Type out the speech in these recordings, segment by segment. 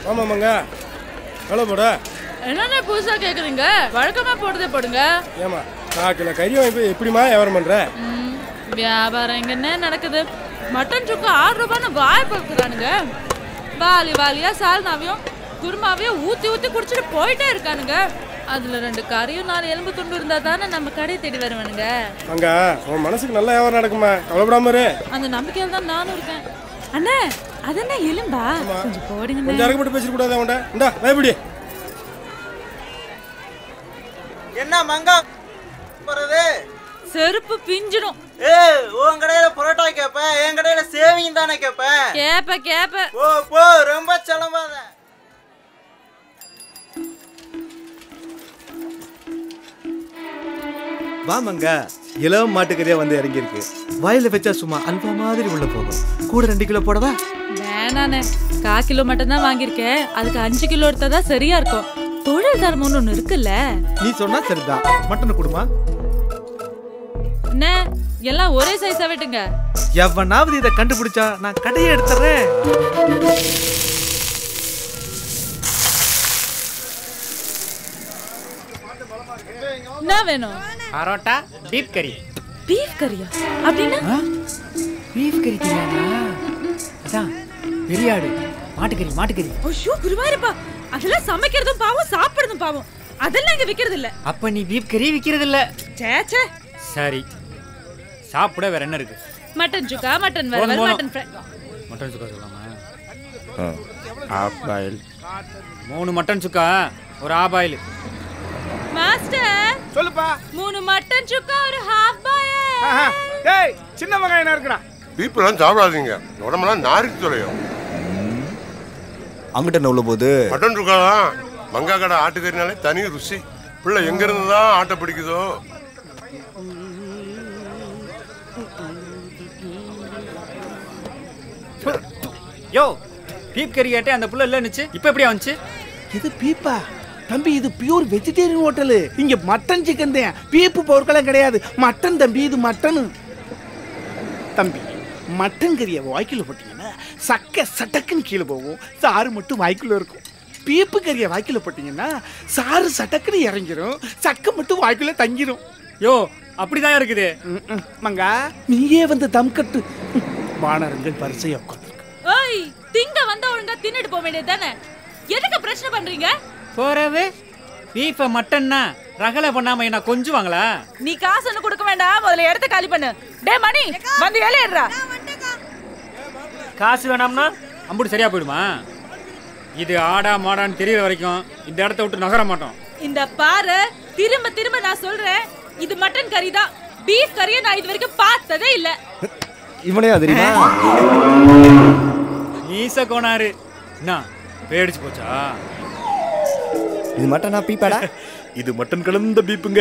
ஆமாமாங்க எவ்வளோ போட என்னென்ன புதுசா கேக்குறீங்க வழக்கமா போடுறதே போடுங்க ஏமா நான் கிலோ கறி வாங்கி போய் எப்படிமா வியாபாரம் பண்ணுற ம், வியாபாரம் இங்க என்ன நடக்குது மட்டன் சுக்கா ஆறு ரூபான்னு வாய் பார்க்குறானுங்க வாலி வாலியா சால்னாவையும் குருமாவையும் ஊத்தி ஊத்தி குடிச்சிட்டு போயிட்டே இருக்கானுங்க அதுல ரெண்டு கறியும் நாலு எலும்பு துண்டு இருந்தா தானே நம்ம கடையை தேடி வருவானுங்க அங்க உன் மனசுக்கு நல்ல வியாபாரம் நடக்குமா கவலைப்படாம இரு அந்த நம்பிக்கையில தான் நானும் இருக்கேன் அண்ணே அதென்ன எலும்பா கொஞ்சம் போடுங்க கொஞ்சம் இறக்கப்பட்டு பேசிட்டு கூடாது அவன்கிட்ட இந்தா பயப்படி என்ன மங்கா போறது செருப்பு பிஞ்சிடும் ஏ உன் கடையில புரோட்டா கேப்ப என் கடையில சேவிங் தானே கேப்ப கேப்ப கேப்ப போ போ ரொம்ப சிலம்பாத வாமங்க இளம் மாட்டுக்கறியா வந்து இறங்கியிருக்கு வயல்ல வச்சா சும்மா அல்வா மாதிரி உள்ள போகும் கூட ரெண்டு கிலோ போடவா வேணாண்ணே கா கிலோ மட்டும் தான் வாங்கியிருக்கேன் அதுக்கு அஞ்சு கிலோ எடுத்தா தான் சரியா இருக்கும் தொழில் தர்மம்னு ஒண்ணு இருக்குல்ல நீ சொன்னா சரிதான் மட்டன் கொடுமா என்ன எல்லாம் ஒரே சைஸா வெட்டுங்க எவனாவது இதை கண்டுபிடிச்சா நான் கடையை எடுத்துறேன் என்ன வேணும் பரோட்டா பீப் கறி பீஃப் கறியா அப்படின்னா பீஃப் கறி தெரியாதா அதான் பெரியாடு மாட்டுக்கறி மாட்டுக்கறி ஐயோ குருவாயிருப்பா அதெல்லாம் சமைக்கிறதும் பாவம் சாப்பிடுறதும் பாவம் அதெல்லாம் இங்க விக்கிறது இல்ல அப்ப நீ பீப் கறி விக்கிறது இல்ல சேச்சே சரி சாப்பிட வேற என்ன இருக்கு மட்டன் சுக்கா மட்டன் போதும், வறுவல் போதும். மட்டன் ஃப்ரை மட்டன் சுக்கா சொல்லாமா ஆஃப் பாயில் மூணு மட்டன் சுக்கா ஒரு ஆஃப் பாயில் மாஸ்டர் சொல்லுப்பா மூணு மட்டன் சுக்கா ஒரு ஹாஃப் பாய் டேய் சின்ன வெங்காயம் என்ன இருக்குடா பீப்பெல்லாம் சாப்பிடாதீங்க உடம்பெல்லாம் நாரிட்டு தொலையும் அங்கிட்ட என்ன உள்ள போகுது மட்டன் இருக்காதான் மங்கா கடை ஆட்டுக்கறினாலே தனி ருசி பிள்ளை எங்க இருந்து தான் ஆட்டை பிடிக்குதோ யோ பீப் கறி கேட்டே அந்த புள்ள இல்லைன்னுச்சு இப்போ எப்படியா வந்துச்சு இது பீப்பா தம்பி இது பியூர் வெஜிடேரியன் ஹோட்டலு இங்க மட்டன் சிக்கன் தான் பீப்பு பொருட்களும் கிடையாது மட்டன் தம்பி இது மட்டன் தம்பி மட்டன் கறியை வாய்க்குள்ள போட்டீங்கன்னா சக்க சட்டக்குன்னு கீழே போகும் சாறு மட்டும் வாய்க்குள்ள இருக்கும் பீப்பு கறியை வாய்க்குள்ள போட்டீங்கன்னா சாறு சட்டக்குன்னு இறங்கிரும் சக்க மட்டும் வாய்க்குள்ள தங்கிரும் யோ அப்படிதான் இருக்குது ம், ம். மங்கா நீயே வந்து தம் கட்டு ம், வானரங்கள் பரிசையா உட்காந்து ஓய் திங்க வந்தா ஒழுங்கா தின்னுட்டு போக வேண்டியது தானே எதுக்கு பிரச்சனை பண்றீங்க போறவே பீஃபை மட்டன்னா ரகலை பண்ணாம என்ன கொஞ்சுவாங்களா நீ காசு ஒண்ணு கொடுக்க வேண்டாம் முதல்ல இடத்த காலி பண்ணு டே மணி வந்து ஏழையிடுறா காசு வேணாம்னா அம்புட்டு சரியா போயிடுமா இது ஆடா மாடான்னு தெரியற வரைக்கும் இந்த இடத்த விட்டு நகர மாட்டோம் இந்த பாரு திரும்ப திரும்ப நான் சொல்றேன் இது மட்டன் கறி தான் பீஃப் கறியை நான் இது வரைக்கும் பார்த்ததே இல்ல இவனே தெரியுமா மீச கோனாரு என்ன பேடிச்சு போச்சா இது மட்டனா பீப்பாடா இது மட்டன் கலந்த பீப்புங்க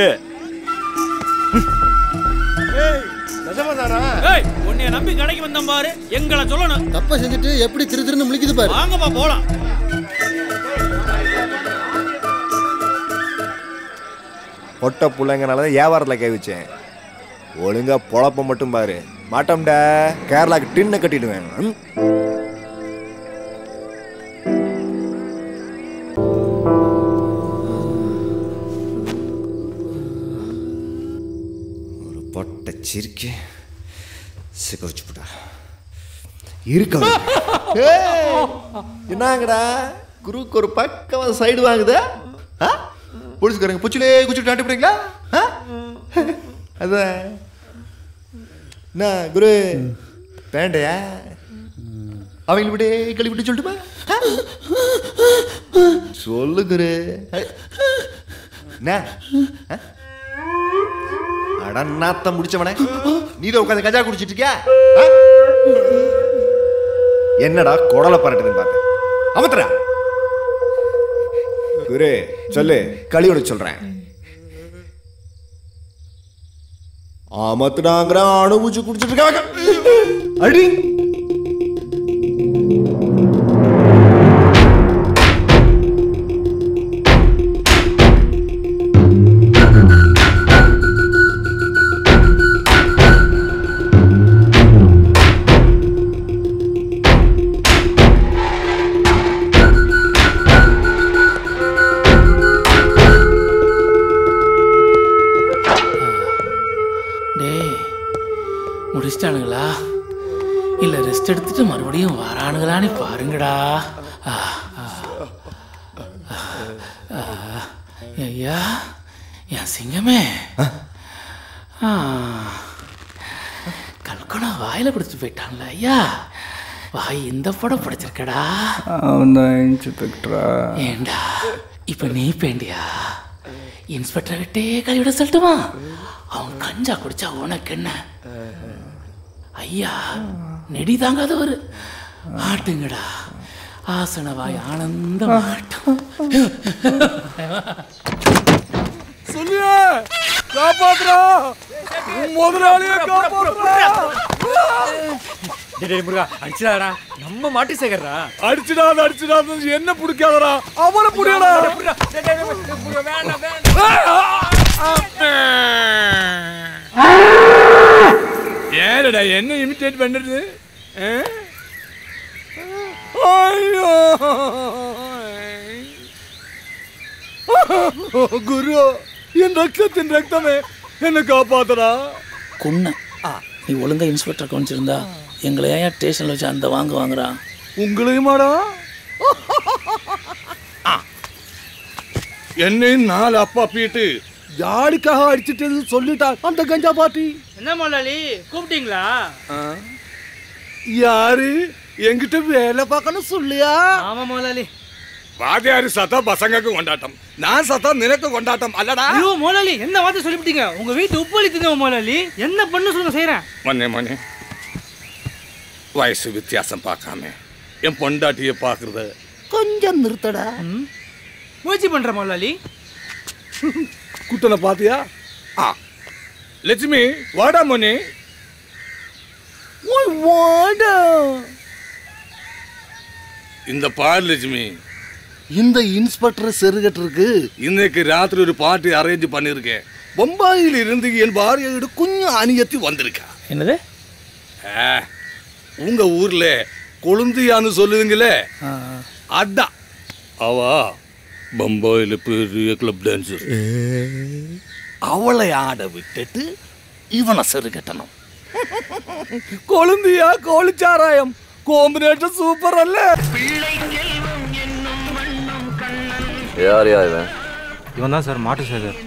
நிஜமாதானா ஏய் உன்னைய நம்பி கடைக்கு வந்தோம் பாரு எங்களை சொல்லணும் தப்பை செஞ்சுட்டு எப்படி திரு திருன்னு முழிக்குது பாரு வாங்கப்பா போலாம் பொட்ட பிள்ளைங்கனால தான் வியாபாரத்தில் கை வச்சேன் ஒழுங்கா பொழப்ப மட்டும் பாரு மாட்டோம்டா கேரளாக்கு டின்னை கட்டிடுவேன் ம்? ஒரு பொட்டை சிரிக்கி சிக்க வச்சு போட்டா இருக்க என்னங்கடா குருவுக்கு ஒரு பக்கம் சைடு வாங்குதா ஆ போலீஸ்காரங்க புச்சிலே குச்சிட்டு நாட்டு போறீங்களா ஆ? அதான் என்ன குரு பேண்டையா அவங்களை விட கழுவி விட்டு சொல்லட்டுமா ஆ? சொல்லு குரு என்ன ஆ? அட நாத்தம் முடிச்சவனே நீ தான் உட்காந்து கஜா குடிச்சிட்டு இருக்கியா ஆ? என்னடா குடலை பரட்டுதுன்னு பார்த்தேன் அமத்துறா குரு சொல்லு களியோட சொல்றேன் ஆமத்துனாங்கிற அனுபவிச்சு குடிச்சிட்டு இருக்காங்க அடி அடிச்சிட்டானுங்களா இல்லை ரெஸ்ட் எடுத்துட்டு மறுபடியும் வரானுங்களான்னு பாருங்கடா ஆ, ஆ, ஆ, ஐயா என் சிங்கமே ஆ, கல்கனா வாயில கொடுத்துட்டு போயிட்டான்ல ஐயா வாய் இந்த படம் படைச்சிருக்கடா அவன் தான் இன்ஸ்பெக்டரா ஏண்டா இப்ப நீ பேண்டியா இன்ஸ்பெக்டரை விட்டே கழுவிட சொல்லட்டுமா அவன் கஞ்சா குடிச்சா உனக்கு என்ன ஐயா நெடி தாங்காதவர் ஆட்டுங்கடா ஆசனவாய் ஆனந்தம் ஆட்டும் சொல்லியா காப்பாத்துறா உன் முதலாளிய காப்பாத்துறா டேய் டேய் முருகா அடிச்சிடாடா நம்ம மாட்டு சேகர்றா அடிச்சிடாத அடிச்சிடாத என்ன பிடிக்காதடா அவனை புடியடா ஏடா என்ன இமிட்டேட் பண்றது ஆ? ஐயோ குரு என் ரத்தத்தின் ரத்தமே என்ன காப்பாத்தடா குன்ன நீ ஒழுங்கா இன்ஸ்பெக்டர் கவனிச்சிருந்தா எங்களை ஏன் ஸ்டேஷனில் வச்சு அந்த வாங்க வாங்குறான் உங்களையுமாடா என்னையும் நாலு அப்பா பீட்டு யாருக்காக அடிச்சிட்டு சொல்லிட்டா அந்த கஞ்சா பாட்டி என்ன முதலாளி கூப்பிட்டீங்களா யாரு என்கிட்ட வேலை பார்க்கணும் சொல்லியா ஆமா முதலாளி வாத்தியாரு சத்தா பசங்களுக்கு கொண்டாட்டம் நான் சத்தா நினைக்க கொண்டாட்டம் அல்லடா ஐயோ முதலாளி என்ன வார்த்தை சொல்லிவிட்டீங்க உங்க வீட்டு உப்பளி தின்னவ முதலாளி என்ன பண்ண சொல்லுங்க செய்யறேன் மண்ணே மண்ணே வயசு வித்தியாசம் பார்க்காம என் பொண்டாட்டிய பாக்குறத கொஞ்சம் நிறுத்தடா முயற்சி பண்ற முதலாளி குட்டனை பாத்தியா ஆ லட்சுமி வாடா மணி வாடா இந்த பார் லட்சுமி இந்த இன்ஸ்பெக்டர் செருகட்டிருக்கு இன்னைக்கு ராத்திரி ஒரு பார்ட்டி அரேஞ்ச் பண்ணிருக்கேன் பம்பாயில் இருந்து என் பாரியோட கொஞ்சம் அணியத்தி வந்திருக்கா என்னது ஆ, உங்க ஊர்ல கொழுந்தியான்னு சொல்லுவீங்களே அதான் அவ பம்பாயில பெரிய கிளப் டான்சர் அவளை ஆட விட்டுட்டு இவனை செருகட்டணும் கொழுந்தியா கோழிச்சாராயம் கோம்பினேஷன் சூப்பர் அல்ல யார் யா இவன் இவன் தான் சார் மாட்டு சேகர்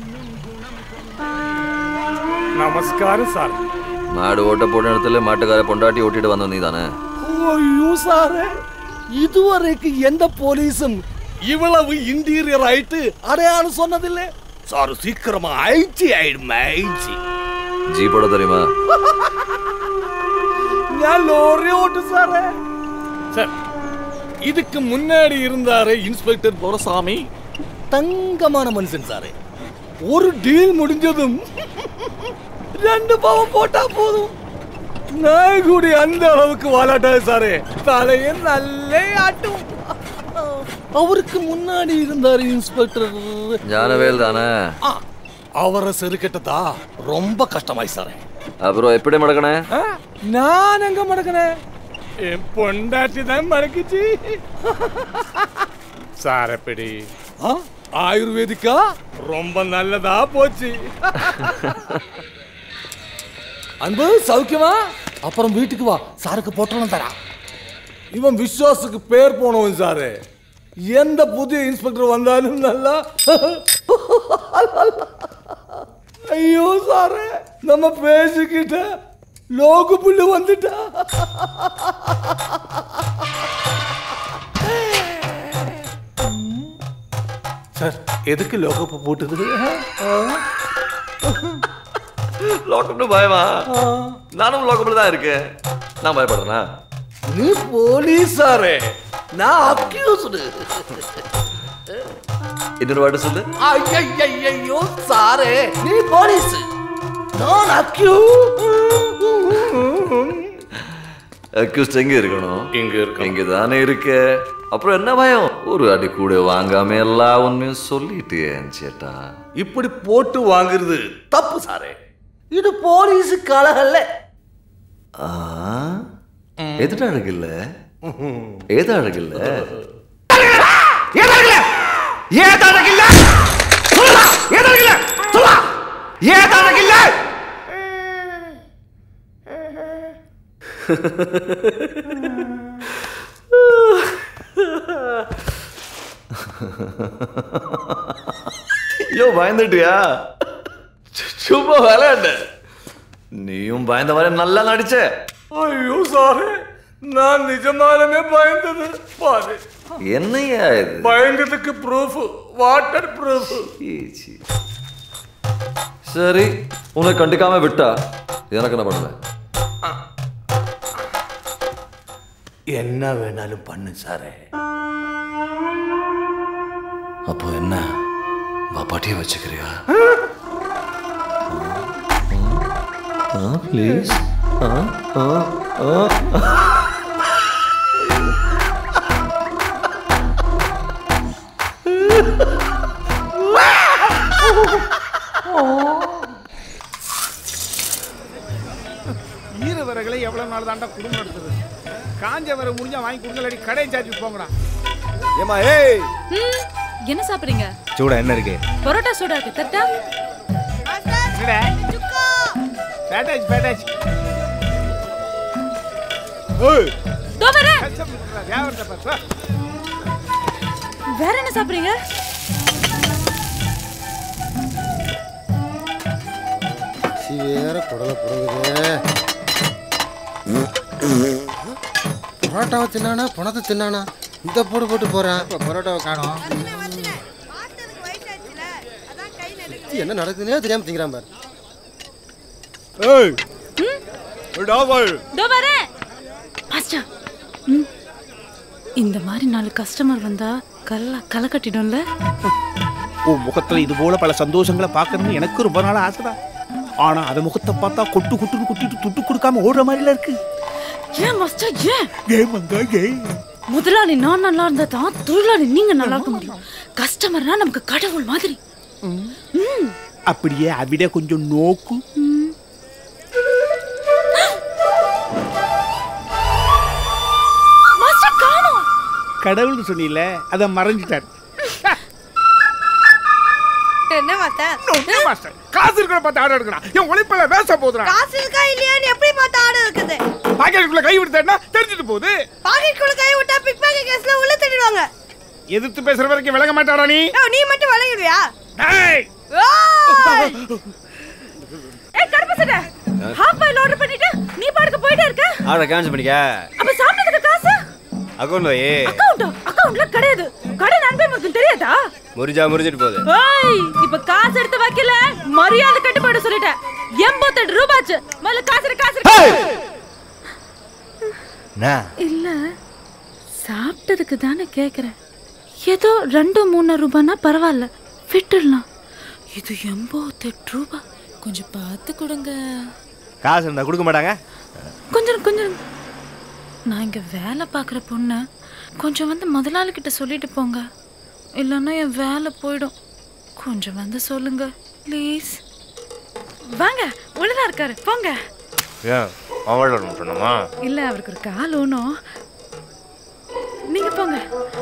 நமஸ்காரம் சார் மாடு ஓட்ட போட்ட இடத்துல மாட்டுக்கார பொண்டாட்டி ஓட்டிட்டு வந்த நீ தானே ஐயோ சாரே இதுவரைக்கும் எந்த போலீஸும் இவ்வளவு இன்டீரியர் ஆயிட்டு அடையாளம் சொன்னதில்லை சார் சீக்கிரமா ஆயிடுச்சு ஆயிடும் ஆயிடுச்சு ஜீப்போட தெரியுமா ഞാൻ ലോറി ഓട്ടു സാറേ சார் இதுக்கு முன்னாடி இருந்தாரு இன்ஸ்பெக்டர் துரசாமி தங்கமான மனுஷன் சாரே ஒரு டீல் முடிஞ்சதும் ரெண்டு பாவம் போட்டா போதும் நாய் கூடி அந்த அளவுக்கு வாலாட்டாது சாரே தலையை நல்ல ஆட்டும் அவருக்கு முன்னாடி இருந்தாரு இன்ஸ்பெக்டர் ஞானவேல் தானே அவரை செருக்கட்டதா ரொம்ப கஷ்டமாய் சாரே அப்புறம் எப்படி மடக்கணே நான் எங்க மடக்கினேன் என் பொண்டாட்டி தான் மடக்குச்சு சாரப்படி ஆயுர்வேதிக்கா ரொம்ப நல்லதா போச்சு அன்பு சௌக்கியமா அப்புறம் வீட்டுக்கு வா சாருக்கு போட்டலாம் தரா இவன் விஸ்வாசுக்கு பேர் போனவன் சாரு எந்த புதிய இன்ஸ்பெக்டர் வந்தாலும் நல்லா ஐயோ சாரு நம்ம பேசிக்கிட்ட லோகு புல்லு வந்துட்டா சார் எதுக்கு லோகப்பு போட்டுது லாக்அப்னு பயமா நானும் லாக்அப்ல தான் இருக்கேன் நான் பயப்படுறேனா நீ போலீஸ் சாரே நான் அக்யூஸ்டு இன்னொரு வாட்டி சொல்லு ஐயோ சாரே நீ போலீஸ் நான் அக்யூ அக்யூஸ்ட் எங்க இருக்கணும் இங்க இருக்கு இங்க தானே இருக்க அப்புறம் என்ன பயம் ஒரு அடி கூட வாங்காம எல்லா உண்மையும் சொல்லிட்டேன் சேட்டா இப்படி போட்டு வாங்குறது தப்பு சாரே இது போலீஸ் கலகல்ல ஆ எதுட அழகில்ல ஏத அழகில்ல ஏதழகில்ல சொல்லா ஏதழகில்ல சொல்லா ஏதழகில்ல ஐயோ பயந்துட்டியா சு- சும்மா விளையாண்ட நீயும் பயந்த மாதிரி நல்லா நடிச்ச ஐயோ சாரு நான் நிஜமாலுமே பயந்தது பாரு என்னையா இது பயந்ததுக்கு ப்ரூஃப் வாட்டர் ப்ரூஃப் ஈச்சி. சரி உன்னை கண்டுக்காம விட்டா எனக்கு என்ன பண்ணுவேன் என்ன வேணாலும் பண்ணு சாரே அப்போ என்ன பாப்பாட்டியே வச்சுக்கிறியா ப்ளீஸ் ஆ ஆ ஆ ஈர விறகுல எவ்வளவு நாள் தாண்டா குடும்பம் நடத்துது காஞ்ச விறகு முடிஞ்சா வாங்கி கொடுங்கலடி கடை சார்ஜ் போங்கடா ஏமா ஏய் ம், என்ன சாப்பிடுறீங்க சூடா என்ன இருக்கு பரோட்டா சூடா இருக்கு தட்டா பேட்டாச்சு பேட்டாச்சு ஏய் தோ வரேன் வியாபாரத்தை பாரு, வா. வேற என்ன சாப்பிடுறீங்க சி வேற குடலை புடுங்குது பரோட்டாவை தின்னானா பணத்தை தின்னானா இந்த போடு போட்டு போறேன் இப்போ பரோட்டாவை காணோம் என்ன நடக்குதுன்னே தெரியாம திங்கிறான் பாரு ஏய் டாபாய் தோ வரேன் மாஸ்டர் ம். இந்த மாதிரி நாலு கஸ்டமர் வந்தா கல்ல களை கட்டிடும்ல உன் முகத்துல இது போல பல சந்தோஷங்களை பார்க்கணும்னு எனக்கு ரொம்ப நாள் ஆசைதான் ஆனா அது முகத்தை பார்த்தா கொட்டு கொட்டுன்னு கொட்டிட்டு துட்டு கொடுக்காம ஓடுற மாதிரில இருக்கு ஏன் மாஸ்டர் ஏன் ஏய் மங்கா ஏய் முதலாளி நான் நல்லா இருந்தா தான் தொழிலாளி நீங்க நல்லா இருக்க முடியும் கஸ்டமர்னா நமக்கு கடவுள் மாதிரி ம். அப்படியே அவிட கொஞ்சம் நோக்கு மாஸ்டர் காணோம் கடவுள்னு சொன்னீல அத மறைஞ்சிட்டார் என்ன மாஸ்டர் நொண்டி மாஸ்டர் காசு இருக்கிற பார்த்து ஆர்டர் எடுக்கணும் என் உழைப்பில வேச போதுறான் காசு இருக்கா இல்லையான்னு எப்படி பார்த்து ஆடு இருக்குது பாக்கெட்டுக்குள்ள கை விடுத்தேன்னா தெரிஞ்சுட்டு போகுது பாக்கெட்டுக்குள்ள கை விட்டா பிக் பாக்கெட் கேஸ்ல உள்ள தள்ளிடுவாங்க எதிர்த்து பேசுற வரைக்கும் விளங்க மாட்டாடா நீ ஓ, நீ மட்டும் வழங்கிடுவியா டேய் ஓய்! ஏய் கருப்பசங்க ஹாஃப் பாயில் ஆர்டர் பண்ணிட்டு நீ பாட்டுக்கு போயிட்டே இருக்க ஆர்டர் கேன்சல் பண்ணிக்க அப்ப சாப்பிட்டதுக்கு காசு அக்கௌண்ட் வை அக்கவுண்ட் அக்கவுண்ட்ல கிடையாது கடை நன்மை உனக்கு தெரியாதா முறிஞ்சா முறிஞ்சிட்டு போகுது ஏய் இப்ப காசு எடுத்து வைக்கல மரியாதை கட்டு போயிட சொல்லிட்டேன் எண்பத்தெட்டு ரூபாச்சு முதல்ல காசு இரு, காசு இரு. என்ன இல்ல சாப்பிட்டதுக்கு தானே கேக்குறேன் ஏதோ ரெண்டு மூணு ரூபாய்னா பரவாயில்ல விட்டுடலாம் இது எண்பத்தெட்டு ரூபாய் கொஞ்சம் பார்த்து கொடுங்க காசு இருந்தா கொடுக்க மாட்டாங்க கொஞ்சம் கொஞ்சம் நான் இங்க வேலை பார்க்குற பொண்ணு கொஞ்சம் வந்து முதலாளி கிட்ட சொல்லிட்டு போங்க இல்லைன்னா என் வேலை போயிடும் கொஞ்சம் வந்து சொல்லுங்க ப்ளீஸ் வாங்க உள்ளதா இருக்காரு போங்க ஏன் அவளோட சொன்னமா இல்ல அவருக்கு ஒரு கால் ஒன்றும் நீங்க போங்க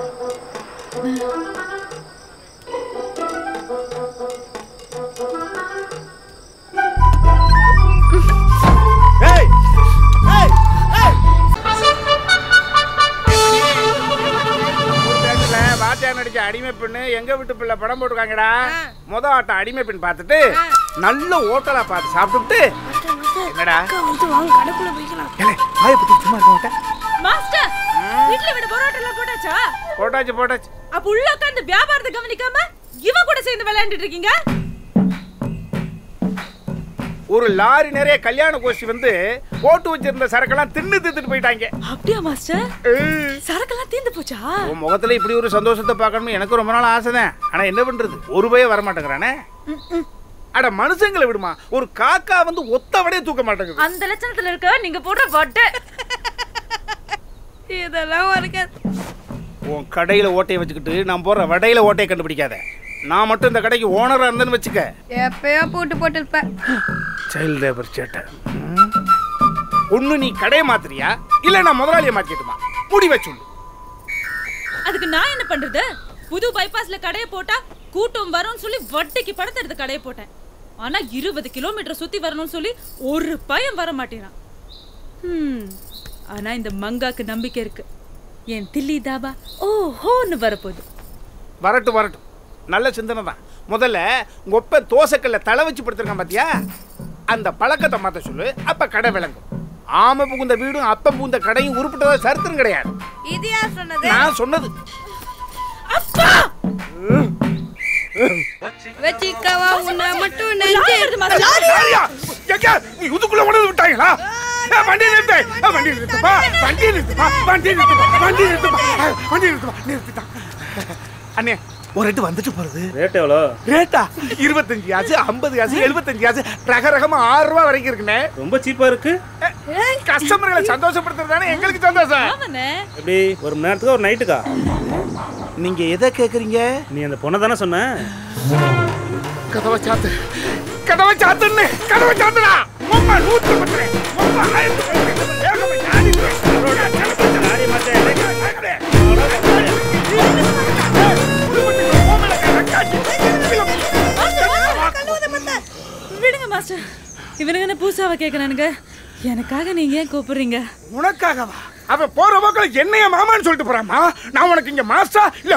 ஏய் ஏய் ஏய் தேட்டர்ல வாத்தியார் நடிச்ச அடிமை பெண்ணு எங்க வீட்டு பிள்ளை படம் போட்டிருக்காங்கடா முத ஆட்டம் அடிமை பெண் பார்த்துட்டு நல்ல ஹோட்டலா பார்த்து சாப்பிட்டுட்டு என்னடா கடைக்குள்ள போய்க்கலாம் ஏலே, வாயை பத்தி சும்மா இருக்க மாட்டேன் மாஸ்டர் வீட்ல விட பரோட்டா எல்லாம் போட்டாச்சா போட்டாச்சு போட்டாச்சு அப்ப உள்ள உட்கார்ந்து வியாபாரத்தை கவனிக்காம இவன் கூட சேர்ந்து விளையாண்டுட்டு இருக்கீங்க ஒரு லாரி நிறைய கல்யாண கோஷ்டி வந்து போட்டு வச்சிருந்த சரக்கெல்லாம் தின்னு தின்னுட்டு போயிட்டாங்க அப்படியா மாஸ்டர் சரக்கெல்லாம் தீந்து போச்சா உன் முகத்துல இப்படி ஒரு சந்தோஷத்தை பார்க்கணும்னு எனக்கு ரொம்ப நாள் ஆசைதான் ஆனா என்ன பண்றது ஒரு பய வர மாட்டேங்கிறானே அட மனுஷங்களை விடுமா ஒரு காக்கா வந்து ஒத்த வடையை தூக்க மாட்டேங்குது அந்த லட்சணத்துல இருக்க நீங்க போடுற வட்டை இதெல்லாம் உனக்கு உன் கடையில ஓட்டையை வச்சுக்கிட்டு நான் போற வடையில ஓட்டையை கண்டுபிடிக்காத நான் மட்டும் இந்த கடைக்கு ஓனரா இருந்தேன்னு வச்சுக்க எப்பயோ போட்டு போட்டு இருப்ப சைல்ட் லேபர் சேட்டை ஒண்ணு நீ கடையை மாத்துறியா இல்ல நான் முதலாளியை மாத்திட்டுமா முடி வச்சு அதுக்கு நான் என்ன பண்றது புது பைபாஸ்ல கடையை போட்டா கூட்டம் வரும்னு சொல்லி வட்டிக்கு படத்தை எடுத்து கடையை போட்டேன் ஆனா இருபது கிலோமீட்டர் சுத்தி வரணும்னு சொல்லி ஒரு பயம் வர மாட்டேறான் ஹம், ஆனா இந்த மங்காக்கு நம்பிக்கை இருக்கு என் தில்லி தாபா ஓ ஹோன்னு வரப்போகுது வரட்டும் வரட்டும் நல்ல சிந்தனை தான் முதல்ல உங்க ஒப்ப தோசைக்கல்ல தலை வச்சு படுத்திருக்கான் பாத்தியா அந்த பழக்கத்தை மாத்த சொல்லு அப்ப கடை விளங்கும் ஆமை புகுந்த வீடும் அப்ப புகுந்த கடையும் உருப்பிட்டதா சரித்திரம் கிடையாது இது யார் சொன்னது நான் சொன்னது வச்சிக்கவா உன்னை மட்டும் நெஞ்சு யாரியா? எங்க? நீ இதுக்குள்ள உணர்ந்து விட்டாங்களா ஏ, வண்டியை நிறுத்து ஏ, வண்டியை நிறுத்துப்பா வண்டியை நிறுத்துப்பா வண்டியை நிறுத்துப்பா வண்டியை நிறுத்துப்பா ஏ, வண்டியை நிறுத்துப்பா நிறுத்திட்டான் அண்ணே ஒரு ரெட்டு வந்துட்டு போறது ரேட் எவ்வளோ ரேட்டா இருபத்தஞ்சு ஆச்சு ஐம்பது ஆச்சு எழுபத்தஞ்சு ஆச்சு ரக ரகமா ஆறு ரூபா வரைக்கும் இருக்குண்ணே ரொம்ப சீப்பாக இருக்கு கஸ்டமர்களை சந்தோஷப்படுத்துறது தானே எங்களுக்கு சந்தோஷம் எப்படி ஒரு மணி நேரத்துக்கு ஒரு நைட்டுக்கா நீங்க எதை கேக்குறீங்க நீ அந்த பொண்ணை தானே சொன்ன கதவை சாத்து கதவை சாத்துன்னு கதவை சாத்துடா உம்மா நூத்தி பத்து உம்மா ஆயிரத்தி பத்து. வேகமா யாரி போய். அவரோட கதவை யாரி மாத்தே. வேகமா. விடுங்க மாஸ்டர் இவனுங்க என்ன பூசாவை கேட்கறானுங்க எனக்காக நீங்க ஏன் கூப்பிடுறீங்க உனக்காகவா அவன் போற போக்கில் என்னைய மாமான்னு சொல்லிட்டு போறாமா நான் உனக்கு இங்க மாஸ்டா இல்ல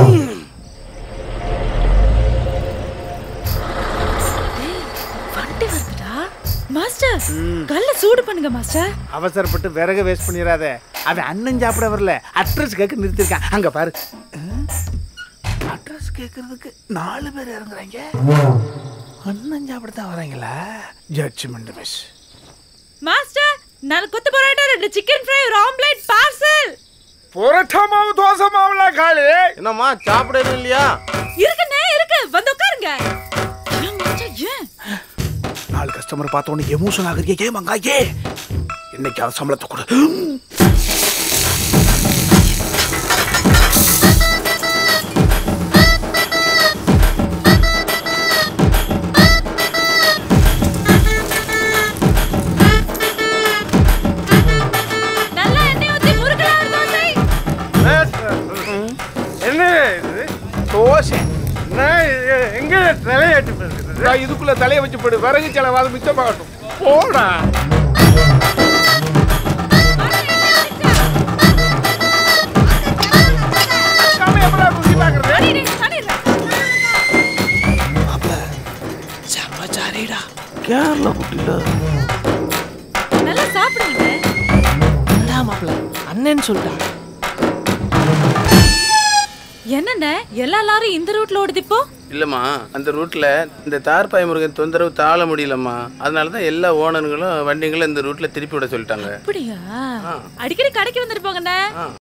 வண்டி வருதுடா மாஸ்டர் கல்ல சூடு பண்ணுங்க மாஸ்டர் அவசரப்பட்டு விறகு வேஸ்ட் பண்ணிடாத அவன் அண்ணன் சாப்பிட வரல அட்ரஸ் கேட்க நிறுத்திருக்கான் அங்க பாரு அட்ரஸ் கேட்கறதுக்கு நாலு பேர் இறங்குறாங்க அண்ணன் சாப்பிட தான் வராங்களா ஜட்ஜ்மெண்ட் மிஸ் மாஸ்டர் நாலு கொத்து பரோட்டா ரெண்டு சிக்கன் ஃப்ரை ஒரு ஆம்லெட் பார்சல் புரட்டா மாவு தோசை மாவுலாம் காலி என்னம்மா சாப்பிடவே இல்லையா இருக்குண்ணே இருக்கு வந்து உட்காருங்க ஏன் மச்சான், ஏன் நாலு கஸ்டமர் பார்த்த உடனே எமோஷன் ஆகுறீங்க ஏன் மங்காயே இன்னைக்கு அவன் சம்பளத்தை கொடு நல்லா எண்ணெய் ஊத்தி முறுக்குல ஒரு தோசை என்ன இது தோசை எங்க தலையாட்டி இதுக்குள்ள தலையை வச்சு போடு விறகு செலவாது மிச்சமாகட்டும் போடா நாம எப்படா ருசி பார்க்கறது? கேரளா குட்டில நல்லா சாப்பிடுங்க மாப்பிள்ள அண்ணன் சொல்லிட்டா என்னண்ணே எல்லா லாரும் இந்த ரூட்ல ஓடுது இப்போ இல்லைம்மா அந்த ரூட்டில் இந்த தார்பாய் முருகன் தொந்தரவு தாழ முடியலம்மா அதனால தான் எல்லா ஓனர்களும் வண்டிங்களும் இந்த ரூட்டில் திருப்பி விட சொல்லிட்டாங்க அப்படியா அடிக்கடி கடைக்கு வந்துட்டு போங்கண்ணே